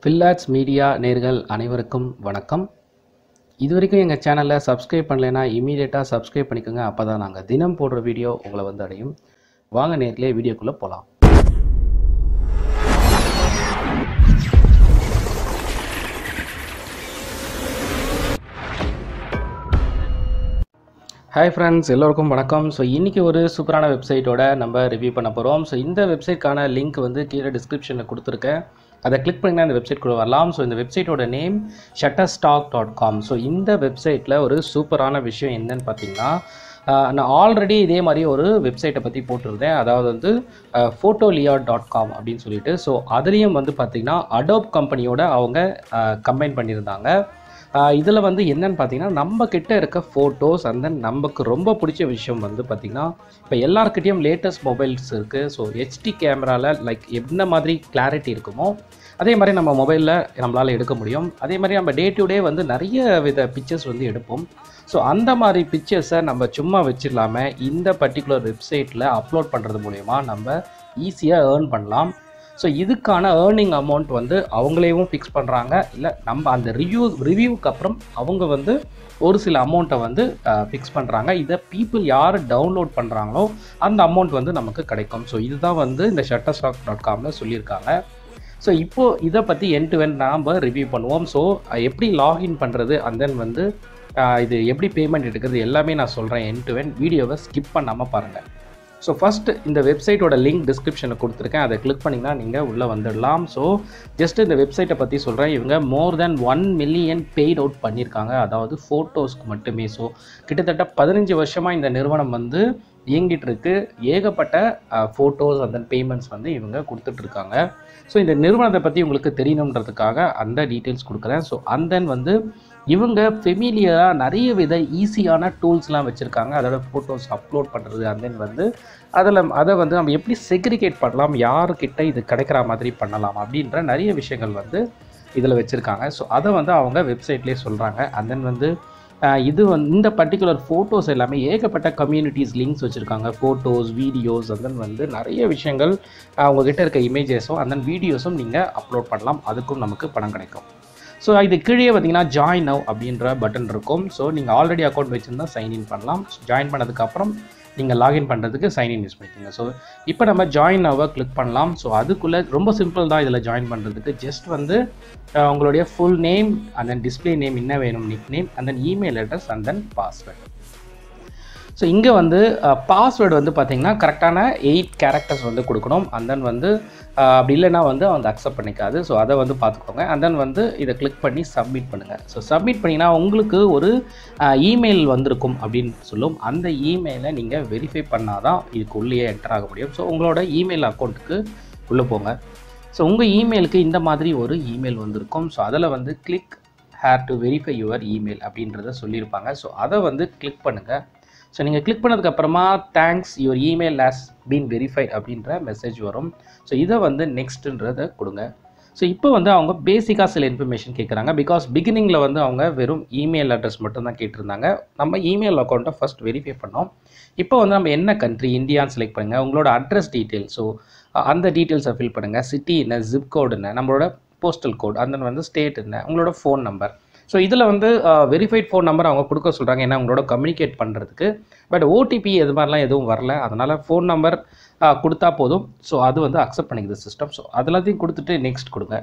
ஃபில்லாட்ஸ் media நேர்கள் அனைவருக்கும் வணக்கம் இது வரைக்கும் எங்கள் சேனலை சப்ஸ்கிரைப் பண்ணலைன்னா இமீடியட்டாக சப்ஸ்கிரைப் பண்ணிக்கோங்க அப்போ தான் நாங்கள் தினம் போடுற வீடியோ உங்களை வந்து அடையும் வாங்க நேர்களே வீடியோக்குள்ளே போகலாம் ஹாய் ஃப்ரெண்ட்ஸ் எல்லோருக்கும் வணக்கம் ஸோ இன்றைக்கி ஒரு சூப்பரான வெப்சைட்டோட நம்ம ரிவ்யூ பண்ண போகிறோம் ஸோ இந்த வெப்சைட்கான லிங்க் வந்து கீழே டிஸ்கிரிப்ஷனில் கொடுத்துருக்கேன் அதை கிளிக் பண்ணிங்கன்னா இந்த வெப்சைட் கூட வரலாம் ஸோ இந்த வெப்சைட்டோட name Shutterstock dot com so இந்த வெப்சைட்டில் ஒரு சூப்பரான விஷயம் என்னன்னு பார்த்தீங்கன்னா ஆஹ், நான் ஆல்ரெடி இதே மாதிரி ஒரு வெப்சைட்டை பற்றி போட்டிருந்தேன் அதாவது வந்து ஃபோட்டோலியா டாட் காம் அப்படின்னு சொல்லிட்டு ஸோ அதுலேயும் வந்து பார்த்திங்கன்னா அடோப் கம்பெனியோட அவங்க கம்பைன் பண்ணியிருந்தாங்க இதில் வந்து என்னன்னு பார்த்தீங்கன்னா நம்ம கிட்ட இருக்க ஃபோட்டோஸ் அண்ட் தென் நமக்கு ரொம்ப பிடிச்ச விஷயம் வந்து பார்த்திங்கன்னா இப்போ எல்லாருக்கிட்டேயும் லேட்டஸ்ட் மொபைல்ஸ் இருக்குது ஸோ ஹெச்டி கேமராவில் லைக் என்ன மாதிரி கிளாரிட்டி இருக்குமோ அதே மாதிரி நம்ம மொபைலில் நம்மளால் எடுக்க முடியும் அதே மாதிரி நம்ம டே டு டே வந்து நிறைய வித பிக்சர்ஸ் வந்து எடுப்போம் ஸோ அந்த மாதிரி பிக்சர்ஸை நம்ம சும்மா வச்சிடலாமல் இந்த பர்டிகுலர் வெப்சைட்டில் அப்லோட் பண்ணுறது மூலயமா நம்ம ஈஸியாக ஏர்ன் பண்ணலாம் ஸோ இதுக்கான ஏர்னிங் அமௌண்ட் வந்து அவங்களேவும் ஃபிக்ஸ் பண்ணுறாங்க இல்லை நம்ம அந்த ரிவ்யூ ரிவ்யூக்கு அப்புறம் அவங்க வந்து ஒரு சில அமௌண்ட்டை வந்து ஃபிக்ஸ் பண்ணுறாங்க இதை பீப்புள் யார் டவுன்லோட் பண்ணுறாங்களோ அந்த அமௌண்ட் வந்து நமக்கு கிடைக்கும் ஸோ இதுதான் வந்து இந்த ஷட்டர் ஸ்டாக் டாட் காமில் சொல்லியிருக்காங்க ஸோ இப்போது இதை பற்றி என் டு என் நாம் ரிவ்யூ பண்ணுவோம் ஸோ எப்படி லாகின் பண்ணுறது அண்ட் தென் வந்து அஹ், இது எப்படி பேமெண்ட் எடுக்கிறது எல்லாமே நான் சொல்கிறேன் என் டு என் வீடியோவை ஸ்கிப் பண்ணாமல் பாருங்கள் ஸோ ஃபஸ்ட் இந்த வெப்சைட்டோட லிங்க் டிஸ்கிரிப்ஷனில் கொடுத்துருக்கேன் அதை கிளிக் பண்ணிங்கன்னா நீங்கள் உள்ளே வந்துடலாம் ஸோ ஜஸ்ட் இந்த வெப்சைட்டை பற்றி சொல்கிறேன் இவங்க more then one million paid out பண்ணியிருக்காங்க அதாவது ஃபோட்டோஸ்க்கு மட்டுமே ஸோ கிட்டத்தட்ட பதினஞ்சு வருஷமாக இந்த நிறுவனம் வந்து இயங்கிட்டு இருக்கு ஏகப்பட்ட ஃபோட்டோஸ் அந்த பேமெண்ட்ஸ் வந்து இவங்க கொடுத்துட்ருக்காங்க ஸோ இந்த நிறுவனத்தை பற்றி உங்களுக்கு தெரியணுன்றதுக்காக அந்த டீட்டெயில்ஸ் கொடுக்குறேன் ஸோ அண்ட் தென் வந்து இவங்க ஃபெமிலியராக நிறைய வித ஈஸியான டூல்ஸ்லாம் வச்சுருக்காங்க அதோட ஃபோட்டோஸ் அப்லோட் பண்ணுறது அண்ட் தென் வந்து அதில் அதை வந்து நம்ம எப்படி செக்ரிகேட் பண்ணலாம் யாருக்கிட்ட இது கிடைக்கிற மாதிரி பண்ணலாம் அப்படின்ற நிறைய விஷயங்கள் வந்து இதில் வச்சுருக்காங்க ஸோ அதை வந்து அவங்க வெப்சைட்லேயே சொல்கிறாங்க அண்ட் தென் வந்து ஆஹ் இது வந்து இந்த பர்டிகுலர் ஃபோட்டோஸ் எல்லாமே ஏகப்பட்ட கம்யூனிட்டிஸ் லிங்க்ஸ் வச்சுருக்காங்க ஃபோட்டோஸ் வீடியோஸ் and then வந்து நிறைய விஷயங்கள் ஆஹ் உங்ககிட்ட இருக்க இமேஜஸும் and then வீடியோஸும் நீங்கள் அப்லோட் பண்ணலாம் அதுக்கும் நமக்கு பணம் கிடைக்கும் ஸோ இது கீழே பார்த்தீங்கன்னா ஜாயின் நவ் அப்படின்ற பட்டன் இருக்கும் ஸோ நீங்கள் ஆல்ரெடி அக்கௌண்ட் வச்சுருந்தா சைன்இன் பண்ணலாம் ஜாயின் பண்ணதுக்கப்புறம் நீங்கள் லாகின் பண்ணுறதுக்கு சைன்இன் யூஸ் பண்ணிக்கோங்க ஸோ இப்போ நம்ம ஜாயின் நவ்வை கிளிக் பண்ணலாம் ஸோ அதுக்குள்ளே ரொம்ப சிம்பிள் தான் இதில் ஜாயின் பண்ணுறதுக்கு ஜஸ்ட் வந்து அஹ், உங்களுடைய full name and then display name என்ன வேணும் nick name and then email address and then password so இங்கே வந்து பாஸ்வேர்டு வந்து பார்த்தீங்கன்னா கரெக்டான எயிட் கேரக்டர்ஸ் வந்து கொடுக்கணும் அண்ட் தென் வந்து அஹ், அப்படி இல்லைன்னா வந்து அவங்க அக்செப்ட் பண்ணிக்காது ஸோ அதை வந்து பார்த்துக்கோங்க அண்ட் தென் வந்து இதை கிளிக் பண்ணி சப்மிட் பண்ணுங்கள் ஸோ சப்மிட் பண்ணிங்கன்னா உங்களுக்கு ஒரு இமெயில் வந்திருக்கும் அப்படின்னு சொல்லும் அந்த இமெயிலை நீங்கள் வெரிஃபை பண்ணால் தான் இதுக்கு உள்ளேயே என்டர் ஆக முடியும் ஸோ உங்களோட இமெயில் அக்கௌண்ட்டுக்கு உள்ளே போங்க ஸோ உங்கள் இமெயிலுக்கு இந்த மாதிரி ஒரு இமெயில் வந்திருக்கும் ஸோ அதில் வந்து click here to verify your email அப்படின்றத சொல்லியிருப்பாங்க ஸோ அதை வந்து கிளிக் பண்ணுங்கள் ஸோ நீங்கள் கிளிக் பண்ணதுக்கப்புறமா thanks your email has been verified அப்படின்ற மெசேஜ் வரும் ஸோ இதை வந்து நெக்ஸ்ட்டுன்றதை கொடுங்க ஸோ இப்போ வந்து அவங்க பேசிக்காக சில இன்ஃபர்மேஷன் கேட்குறாங்க பிகாஸ் பிகினிங்கில் வந்து அவங்க வெறும் இமெயில் அட்ரஸ் மட்டும் தான் கேட்டிருந்தாங்க நம்ம இமெயில் அக்கௌண்ட்டை ஃபஸ்ட் வெரிஃபை பண்ணோம் இப்போ வந்து நம்ம என்ன கண்ட்ரி இந்தியான்னு செலக்ட் பண்ணுங்கள் உங்களோட அட்ரஸ் டீட்டெயில் ஸோ அந்த டீட்டெயில்ஸை ஃபில் பண்ணுங்கள் சிட்டி என்ன ஜிப் கோடு என்ன நம்மளோட போஸ்டல் கோட் அந்த வந்து ஸ்டேட் என்ன உங்களோட ஃபோன் நம்பர் ஸோ இதில் வந்து வெரிஃபைட் ஃபோன் நம்பர் அவங்க கொடுக்க சொல்கிறாங்க ஏன்னா உங்களோட கம்யூனிகேட் பண்ணுறதுக்கு பட் ஓடிபி இது மாதிரிலாம் எதுவும் வரல அதனால் ஃபோன் நம்பர் கொடுத்தா போதும் ஸோ அது வந்து அக்செப்ட் பண்ணிக்குது சிஸ்டம் ஸோ அதெல்லாத்தையும் கொடுத்துட்டு நெக்ஸ்ட் கொடுங்க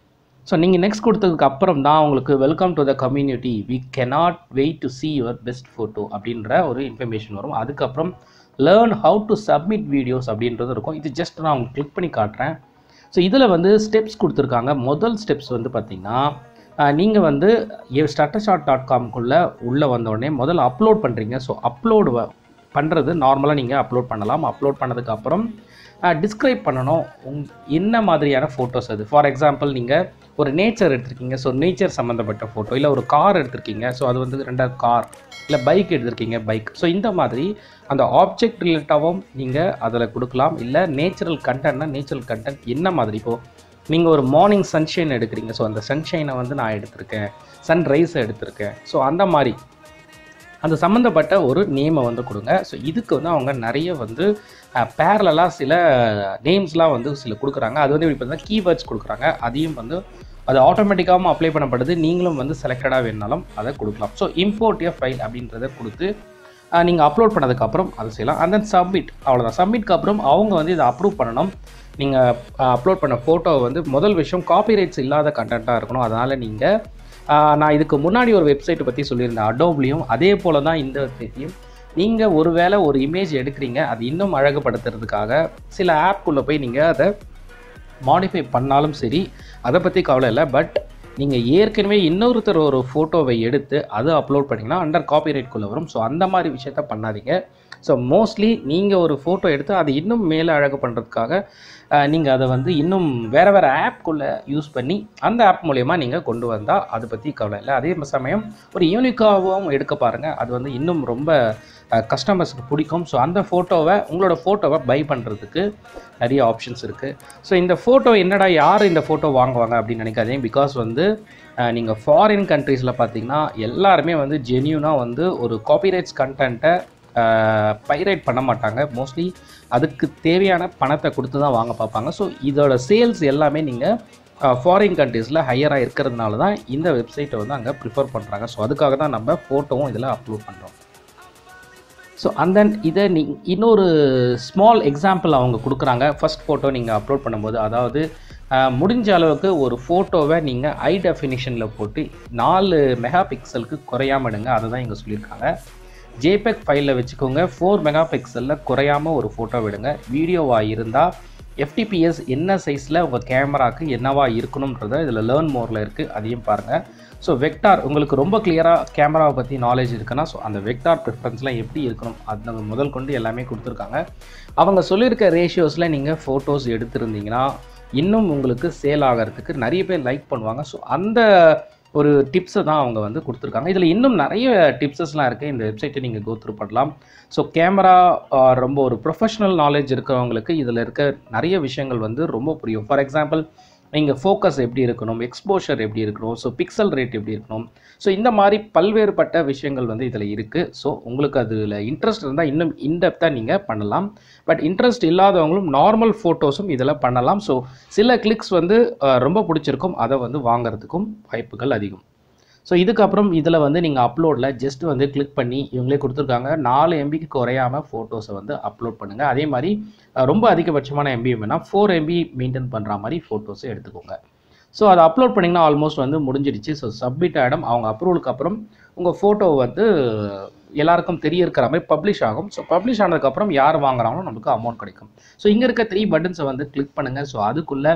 ஸோ நீங்கள் நெக்ஸ்ட் கொடுத்ததுக்கு அப்புறம் தான் உங்களுக்கு welcome to the community we cannot wait to see your best photo அப்படின்ற ஒரு இன்ஃபர்மேஷன் வரும் அதுக்கப்புறம் learn how to submit videos அப்படின்றது இருக்கும் இது ஜஸ்ட் நான் உங்களுக்கு கிளிக் பண்ணி காட்டுறேன் ஸோ இதில் வந்து ஸ்டெப்ஸ் கொடுத்துருக்காங்க முதல் ஸ்டெப்ஸ் வந்து பார்த்தீங்கன்னா நீங்கள் வந்து ஸ்டாட்டர் ஷாட் டாட் காம்குள்ளே உள்ளே வந்த உடனே முதல்ல அப்லோட் பண்ணுறீங்க ஸோ அப்லோடு பண்ணுறது நார்மலாக நீங்கள் அப்லோட் பண்ணலாம் அப்லோட் பண்ணதுக்கப்புறம் டிஸ்கிரைப் பண்ணணும் உங் என்ன மாதிரியான ஃபோட்டோஸ் அது ஃபார் எக்ஸாம்பிள் நீங்கள் ஒரு நேச்சர் எடுத்திருக்கீங்க ஸோ நேச்சர் சம்மந்தப்பட்ட ஃபோட்டோ இல்லை ஒரு கார் எடுத்திருக்கீங்க ஸோ அது வந்து ரெண்டாவது கார் இல்லை பைக் எடுத்திருக்கீங்க பைக் ஸோ இந்த மாதிரி அந்த ஆப்ஜெக்ட் ரிலேட்டாகவும் நீங்கள் அதில் கொடுக்கலாம் இல்லை நேச்சுரல் கண்டென்ட்னா நேச்சுரல் கண்டென்ட் என்ன மாதிரி இப்போது நீங்கள் ஒரு மார்னிங் சன்ஷைன் எடுக்கிறீங்க ஸோ அந்த சன்ஷைனை வந்து நான் எடுத்திருக்கேன் சன்ரைஸை எடுத்திருக்கேன் ஸோ அந்த மாதிரி அந்த சம்மந்தப்பட்ட ஒரு நேமை வந்து கொடுங்க ஸோ இதுக்கு வந்து அவங்க நிறைய வந்து பேரலாக சில நேம்ஸ்லாம் வந்து சில கொடுக்குறாங்க அது வந்து இப்படி பார்த்தீங்கன்னா கீவேர்ட்ஸ் கொடுக்குறாங்க அதையும் வந்து அது ஆட்டோமேட்டிக்காகவும் அப்ளை பண்ணப்படுது நீங்களும் வந்து செலக்டடாக வேணுனாலும் அதை கொடுக்கலாம் ஸோ இம்போர்ட் எ ஃபைல் அப்படின்றத கொடுத்து நீங்கள் அப்லோட் பண்ணதுக்கப்புறம் அதை செய்யலாம் and then சப்மிட் அவ்வளோதான் சப்மிட்க்கு அப்புறம் அவங்க வந்து இதை அப்ரூவ் பண்ணணும் நீங்கள் அப்லோட் பண்ண ஃபோட்டோவை வந்து முதல் விஷயம் காப்பிரைட்ஸ் இல்லாத கண்டென்ட்டாக இருக்கணும் அதனால் நீங்கள் நான் இதுக்கு முன்னாடி ஒரு வெப்சைட்டை பற்றி சொல்லியிருந்தேன் அடோப்லேயும் அதே போல் தான் இந்த வெப்சைட்லையும் நீங்கள் ஒருவேளை ஒரு இமேஜ் எடுக்கிறீங்க அது இன்னும் அழகுபடுத்துறதுக்காக சில ஆப்குள்ளே போய் நீங்கள் அதை மாடிஃபை பண்ணாலும் சரி அதை பற்றி கவலை இல்லை பட் நீங்கள் ஏற்கனவே இன்னொருத்தர் ஒரு ஃபோட்டோவை எடுத்து அதை அப்லோட் பண்ணிங்கன்னா அண்டர் காப்பிரைட்குள்ளே வரும் ஸோ அந்த மாதிரி விஷயத்த பண்ணாதீங்க ஸோ மோஸ்ட்லி நீங்கள் ஒரு ஃபோட்டோ எடுத்து அதை இன்னும் மேலே அழகு பண்ணுறதுக்காக நீங்கள் அதை வந்து இன்னும் வேறு வேறு ஆப்குள்ளே யூஸ் பண்ணி அந்த ஆப் மூலயமா நீங்கள் கொண்டு வந்தால் அதை பற்றி கவலை இல்லை அதே சமயம் ஒரு யூனிக்காகவும் எடுக்க பாருங்கள் அது வந்து இன்னும் ரொம்ப கஸ்டமர்ஸுக்கு பிடிக்கும் ஸோ அந்த ஃபோட்டோவை உங்களோட ஃபோட்டோவை பை பண்ணுறதுக்கு நிறைய ஆப்ஷன்ஸ் இருக்குது ஸோ இந்த ஃபோட்டோ என்னடா யார் இந்த ஃபோட்டோ வாங்குவாங்க அப்படின்னு நினைக்காதீங்க பிகாஸ் வந்து நீங்கள் ஃபாரின் கண்ட்ரீஸில் பார்த்தீங்கன்னா எல்லாருமே வந்து ஜென்யூனாக வந்து ஒரு காப்பிரைட்ஸ் கண்டென்ட்டை பைரேட் பண்ண மாட்டாங்க மோஸ்ட்லி அதுக்கு தேவையான பணத்தை கொடுத்து தான் வாங்க பார்ப்பாங்க ஸோ இதோட சேல்ஸ் எல்லாமே நீங்கள் ஃபாரின் கண்ட்ரீஸில் ஹையராக இருக்கிறதுனால தான் இந்த வெப்சைட்டை வந்து அங்கே ப்ரிஃபர் பண்ணுறாங்க ஸோ அதுக்காக தான் நம்ம ஃபோட்டோவும் இதில் அப்லோட் பண்ணுறோம் ஸோ அந்த இதை நீ இன்னொரு ஸ்மால் எக்ஸாம்பிள் அவங்க கொடுக்குறாங்க ஃபர்ஸ்ட் ஃபோட்டோ நீங்கள் அப்லோட் பண்ணும்போது அதாவது அஹ், முடிஞ்ச அளவுக்கு ஒரு ஃபோட்டோவை நீங்கள் ஐ டெஃபினிஷனில் போட்டு நாலு மெகா பிக்சலுக்கு குறையாம எடுங்க அதை தான் இங்கே சொல்லியிருக்காங்க ஜேபெக் ஃபைலில் வச்சுக்கோங்க ஃபோர் மெகா பிக்சலில் குறையாமல் ஒரு ஃபோட்டோ விடுங்க வீடியோவாக இருந்தால் எஃப்டிபிஎஸ் என்ன சைஸில் உங்கள் கேமராக்கு என்னவா இருக்கணுன்றத இதில் லேர்ன் மோரில் இருக்குது அதையும் பாருங்கள் ஸோ வெக்டார் உங்களுக்கு ரொம்ப கிளியராக கேமராவை பற்றி நாலேஜ் இருக்குன்னா ஸோ அந்த வெக்டார் ப்ரிஃபரன்ஸ்லாம் எப்படி இருக்கணும் அது நம்ம முதல் கொண்டு எல்லாமே கொடுத்துருக்காங்க அவங்க சொல்லியிருக்க ரேஷியோஸில் நீங்கள் ஃபோட்டோஸ் எடுத்திருந்தீங்கன்னா இன்னும் உங்களுக்கு சேல் ஆகிறதுக்கு நிறைய பேர் லைக் பண்ணுவாங்க ஸோ அந்த ஒரு டிப்ஸை தான் அவங்க வந்து கொடுத்துருக்காங்க இதில் இன்னும் நிறைய டிப்ஸஸ்லாம் இருக்குது இந்த வெப்சைட்டை நீங்கள் கோத்ரூ பண்ணலாம் ஸோ கேமரா ரொம்ப ஒரு ப்ரொஃபஷனல் நாலேஜ் இருக்கிறவங்களுக்கு இதில் இருக்க நிறைய விஷயங்கள் வந்து ரொம்ப புரியும் ஃபார் எக்ஸாம்பிள் நீங்கள் ஃபோக்கஸ் எப்படி இருக்கணும் எக்ஸ்போஷர் எப்படி இருக்கணும் ஸோ பிக்சல் ரேட் எப்படி இருக்கணும் ஸோ இந்த மாதிரி பல்வேறுபட்ட விஷயங்கள் வந்து இதில் இருக்குது ஸோ உங்களுக்கு அதில் இன்ட்ரெஸ்ட் இருந்தால் இன்னும் இன்டெப்த்தாக நீங்கள் பண்ணலாம் பட் இன்ட்ரெஸ்ட் இல்லாதவங்களும் நார்மல் ஃபோட்டோஸும் இதில் பண்ணலாம் ஸோ சில கிளிக்ஸ் வந்து அஹ், ரொம்ப பிடிச்சிருக்கும் அதை வந்து வாங்குறதுக்கும் வாய்ப்புகள் அதிகம் ஸோ இதுக்கப்புறம் இதில் வந்து நீங்கள் அப்லோடில் ஜஸ்ட் வந்து கிளிக் பண்ணி இவங்களே கொடுத்துருக்காங்க நாலு எம்பிக்கு குறையாமல் ஃபோட்டோஸை வந்து அப்லோட் பண்ணுங்கள் அதே மாதிரி அஹ், ரொம்ப அதிகபட்சமான எம்பி வேணால் ஃபோர் எம்பி மெயின்டைன் பண்ணுற மாதிரி ஃபோட்டோஸை எடுத்துக்கோங்க ஸோ அதை அப்லோட் பண்ணிங்கன்னா ஆல்மோஸ்ட் வந்து முடிஞ்சிடுச்சு ஸோ சப்மிட் ஆகிடும் அவங்க அப்ரூவலுக்கு அப்புறம் உங்கள் ஃபோட்டோ வந்து எல்லாருக்கும் தெரிய இருக்கிற மாதிரி பப்ளிஷ் ஆகும் ஸோ பப்ளிஷ் ஆனதுக்கப்புறம் யார் வாங்குறாங்களோ நமக்கு அமௌண்ட் கிடைக்கும் ஸோ இங்கே இருக்க த்ரீ பட்டன்ஸை வந்து கிளிக் பண்ணுங்கள் ஸோ அதுக்குள்ளே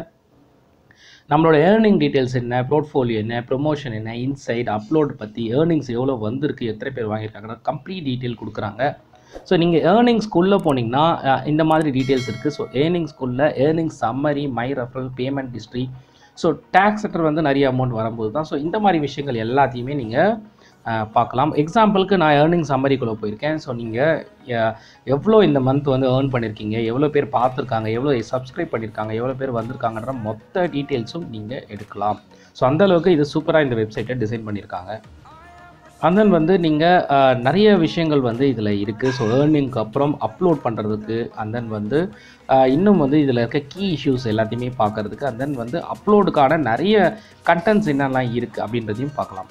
நம்மளோட ஏர்னிங் டீட்டெயில்ஸ் என்ன போர்ட்ஃபோலியோ என்ன ப்ரொமோஷன் என்ன இன்சைட் அப்லோட் பற்றி ஏர்னிங்ஸ் எவ்வளோ வந்திருக்கு எத்தனை பேர் வாங்கியிருக்காங்க கம்ப்ளீட் டீட்டெயில் கொடுக்குறாங்க ஸோ நீங்கள் ஏர்னிங்ஸ்குள்ளே போனீங்கன்னா அஹ், இந்த மாதிரி டீட்டெயில்ஸ் இருக்குது ஸோ ஏர்னிங்ஸ்குள்ளே earnings summary my referral payment history so tax centre வந்து நிறைய அமௌண்ட் வரும்போது தான் ஸோ இந்த மாதிரி விஷயங்கள் எல்லாத்தையுமே நீங்கள் பார்க்கலாம் எக்ஸாம்பிளுக்கு நான் ஏர்னிங் சம்மரிக்குள்ளே போயிருக்கேன் ஸோ நீங்கள் எவ்வளோ இந்த மந்த் வந்து ஏர்ன் பண்ணியிருக்கீங்க எவ்வளோ பேர் பார்த்துருக்காங்க எவ்வளோ சப்ஸ்கிரைப் பண்ணியிருக்காங்க எவ்வளோ பேர் வந்திருக்காங்கன்ற மொத்த டீட்டெயில்ஸும் நீங்கள் எடுக்கலாம் ஸோ அந்த அளவுக்கு இது சூப்பராக இந்த வெப்சைட்டை டிசைன் பண்ணியிருக்காங்க and then வந்து நீங்கள் நிறைய விஷயங்கள் வந்து இதில் இருக்குது ஸோ ஏர்னிங்க்கு அப்புறம் அப்லோட் பண்ணுறதுக்கு and then வந்து அஹ், இன்னும் வந்து இதில் இருக்க கீ இஷ்யூஸ் எல்லாத்தையுமே பார்க்கறதுக்கு and then வந்து அப்லோடுக்கான நிறைய கண்டென்ட்ஸ் என்னெல்லாம் இருக்குது அப்படின்றதையும் பார்க்கலாம்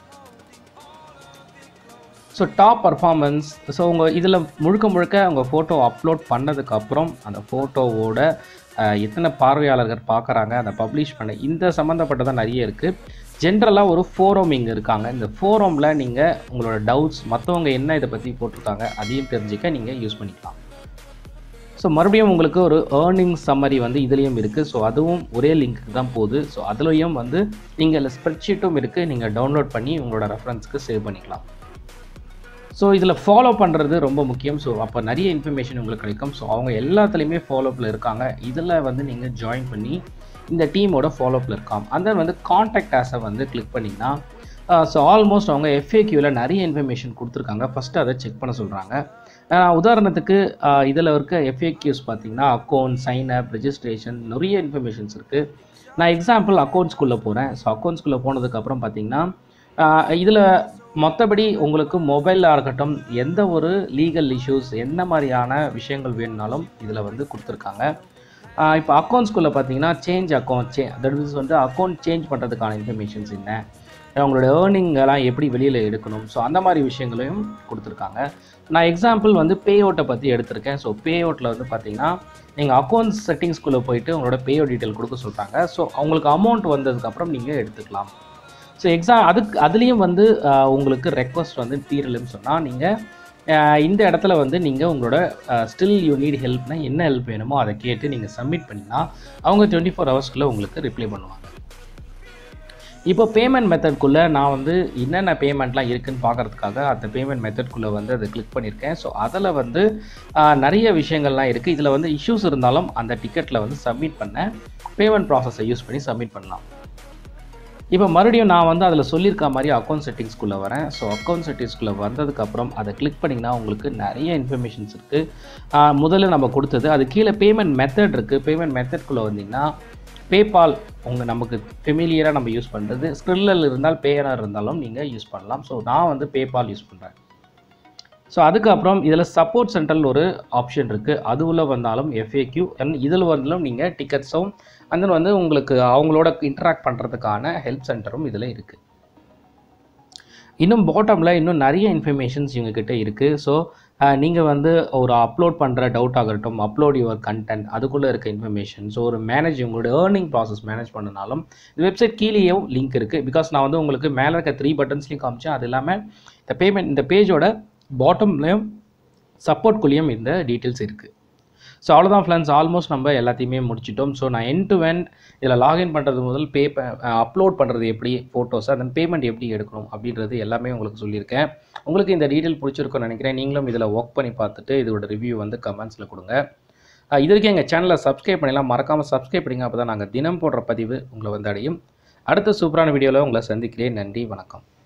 ஸோ டாப் பர்ஃபார்மன்ஸ் ஸோ உங்கள் இதில் முழுக்க முழுக்க உங்கள் ஃபோட்டோ அப்லோட் பண்ணதுக்கப்புறம் அந்த ஃபோட்டோவோட எத்தனை பார்வையாளர்கள் பார்க்குறாங்க அதை பப்ளிஷ் பண்ண இந்த சம்மந்தப்பட்டதான் நிறைய இருக்குது ஜென்ரலாக ஒரு ஃபோரம் இங்கே இருக்காங்க இந்த ஃபோரமில் நீங்கள் உங்களோட டவுட்ஸ் மற்றவங்க என்ன இதை பற்றி போட்டிருக்காங்க அதையும் தெரிஞ்சுக்க நீங்கள் யூஸ் பண்ணிக்கலாம் ஸோ மறுபடியும் உங்களுக்கு ஒரு ஏர்னிங் சம்மரி வந்து இதுலேயும் இருக்குது ஸோ அதுவும் ஒரே லிங்க்கு தான் போகுது ஸோ அதுலேயும் வந்து நீங்கள் ஸ்ப்ரெட்ஷீட்டும் இருக்குது நீங்கள் டவுன்லோட் பண்ணி உங்களோட ரெஃபரன்ஸ்க்கு சேவ் பண்ணிக்கலாம் ஸோ இதில் ஃபாலோ பண்ணுறது ரொம்ப முக்கியம் ஸோ அப்போ நிறைய இன்ஃபர்மேஷன் உங்களுக்கு கிடைக்கும் ஸோ அவங்க எல்லாத்துலேயுமே ஃபாலோப்பில் இருக்காங்க இதில் வந்து நீங்கள் ஜாயின் பண்ணி இந்த டீமோட ஃபாலோப்பில் இருக்காம் அந்த வந்து காண்டாக்ட் ஆஸை வந்து கிளிக் பண்ணிங்கன்னா ஸோ ஆல்மோஸ்ட் அவங்க எஃப்ஏக்யூவில் நிறைய இன்ஃபர்மேஷன் கொடுத்துருக்காங்க ஃபஸ்ட்டு அதை செக் பண்ண சொல்கிறாங்க உதாரணத்துக்கு இதில் இருக்க எஃப்ஏக்யூஸ் பார்த்தீங்கன்னா அக்கௌண்ட் சைன் அப் ரெஜிஸ்ட்ரேஷன் நிறைய இன்ஃபர்மேஷன்ஸ் இருக்குது நான் எக்ஸாம்பிள் அக்கௌண்ட்ஸ்குள்ளே போகிறேன் ஸோ அக்கௌண்ட்ஸ்குள்ளே போனதுக்கப்புறம் பார்த்தீங்கன்னா இதில் மற்றபடி உங்களுக்கு மொபைலாக இருக்கட்டும் எந்த ஒரு லீகல் இஷ்யூஸ் என்ன மாதிரியான விஷயங்கள் வேணும்னாலும் இதில் வந்து கொடுத்துருக்காங்க இப்போ அக்கௌண்ட்ஸ்குள்ளே பார்த்தீங்கன்னா change account say that means வந்து அக்கௌண்ட் சேஞ்ச் பண்ணுறதுக்கான இன்ஃபர்மேஷன்ஸ் என்ன அவங்களோட ஏர்னிங்கெல்லாம் எப்படி வெளியில் எடுக்கணும் ஸோ அந்த மாதிரி விஷயங்களையும் கொடுத்துருக்காங்க நான் எக்ஸாம்பிள் வந்து பே அவுட்டை பற்றி எடுத்திருக்கேன் ஸோ பே அவுட்டில் வந்து பார்த்தீங்கன்னா நீங்கள் அக்கௌண்ட்ஸ் செட்டிங்ஸ்குள்ளே போயிட்டு உங்களோட பே அவுட் டீட்டெயில் கொடுக்க சொல்கிறாங்க ஸோ அவங்களுக்கு அமௌண்ட் வந்ததுக்கப்புறம் நீங்கள் எடுத்துக்கலாம் ஸோ எக்ஸாம் அதுக்கு அதுலேயும் வந்து ஆஹ், உங்களுக்கு ரெக்வஸ்ட் வந்து தீரலுன்னு சொன்னால் நீங்கள் இந்த இடத்துல வந்து நீங்கள் உங்களோட ஸ்டில் யூ நீட் ஹெல்ப்னா என்ன ஹெல்ப் வேணுமோ அதை கேட்டு நீங்கள் சப்மிட் பண்ணினா அவங்க டுவெண்ட்டி ஃபோர் ஹவர்ஸ்க்குள்ளே உங்களுக்கு ரிப்ளை பண்ணுவாங்க இப்போ பேமெண்ட் மெத்தட்குள்ளே நான் வந்து என்னென்ன பேமெண்ட்லாம் இருக்குன்னு பார்க்கறதுக்காக அந்த பேமெண்ட் மெத்தட்குள்ளே வந்து அதை கிளிக் பண்ணியிருக்கேன் ஸோ அதில் வந்து ஆஹ், நிறைய விஷயங்கள்லாம் இருக்குது இதில் வந்து இஷ்யூஸ் இருந்தாலும் அந்த டிக்கெட்டில் வந்து சப்மிட் பண்ண பேமெண்ட் ப்ராசஸை யூஸ் பண்ணி சப்மிட் பண்ணலாம் இப்போ மறுபடியும் நான் வந்து அதில் சொல்லியிருக்க மாதிரி அக்கௌண்ட் செட்டிங்ஸ்குள்ளே வரேன் ஸோ அக்கௌண்ட் செட்டிங்ஸ்குள்ளே வந்ததுக்கப்புறம் அதை கிளிக் பண்ணிங்கன்னா உங்களுக்கு நிறைய இன்ஃபர்மேஷன்ஸ் இருக்குது முதல்ல நம்ம கொடுத்தது அது கீழே பேமெண்ட் மெத்தட் இருக்குது பேமெண்ட் மெத்தட்குள்ளே வந்தீங்கன்னா பேபால் உங்கள் நமக்கு ஃபெமிலியராக நம்ம யூஸ் பண்ணுறது ஸ்க்ரில்லல் இருந்தால் பேயனர் இருந்தாலும் நீங்கள் யூஸ் பண்ணலாம் ஸோ நான் வந்து பேபால் யூஸ் பண்ணுறேன் ஸோ அதுக்கப்புறம் இதில் சப்போர்ட் சென்டரில் ஒரு ஆப்ஷன் இருக்குது அது உள்ள வந்தாலும் எஃப்ஏக்யூ அண்ட் இதில் வந்தாலும் நீங்கள் டிக்கெட்ஸும் and then வந்து உங்களுக்கு அவங்களோட இன்டராக்ட் பண்ணுறதுக்கான ஹெல்ப் சென்டரும் இதில் இருக்குது இன்னும் பாட்டமில் இன்னும் நிறைய இன்ஃபர்மேஷன்ஸ் இவங்கக்கிட்ட இருக்குது ஸோ நீங்கள் வந்து ஒரு அப்லோட் பண்ணுற டவுட் ஆகட்டும் அப்லோட் யுவர் கண்டென்ட் அதுக்குள்ளே இருக்க இன்ஃபர்மேஷன் ஸோ ஒரு மேனேஜ் உங்களோட ஏர்னிங் ப்ராசஸ் மேனேஜ் பண்ணனாலும் இந்த வெப்சைட் கீழேயும் லிங்க் இருக்குது பிகாஸ் நான் வந்து உங்களுக்கு மேலே இருக்க த்ரீ பட்டன்ஸ்லையும் காமிச்சேன் அது இல்லாமல் இந்த பேமெண்ட் இந்த பேஜோட பாட்டம்லேயும் சப்போர்ட்குள்ளேயும் இந்த டீட்டெயில்ஸ் இருக்குது ஸோ அவ்வளோதான் ஃப்ரெண்ட்ஸ் ஆல்மோஸ்ட் நம்ம எல்லாத்தையுமே முடிச்சிட்டோம் ஸோ நான் என் டு என் இதில் லாகின் பண்ணுறது முதல் பே அப்லோட் பண்ணுறது எப்படி ஃபோட்டோஸ் அந்த பேமெண்ட் எப்படி எடுக்கணும் அப்படின்றது எல்லாமே உங்களுக்கு சொல்லியிருக்கேன் உங்களுக்கு இந்த டீட்டெயில் பிடிச்சிருக்கும்னு நினைக்கிறேன் நீங்களும் இதில் ஒர்க் பண்ணி பார்த்துட்டு இதோட ரிவ்யூ வந்து கமெண்ட்ஸில் கொடுங்க அஹ் இது வரைக்கும் எங்கள் சேனலை சப்ஸ்கிரைப் பண்ணலாம் மறக்காமல் சப்ஸ்கிரைப் பண்ணிங்க அப்போ தான் நாங்கள் தினம் போடுற பதிவு உங்களை வந்து அடையும் அடுத்த சூப்பரான வீடியோவில் உங்களை சந்திக்கிறேன் நன்றி வணக்கம்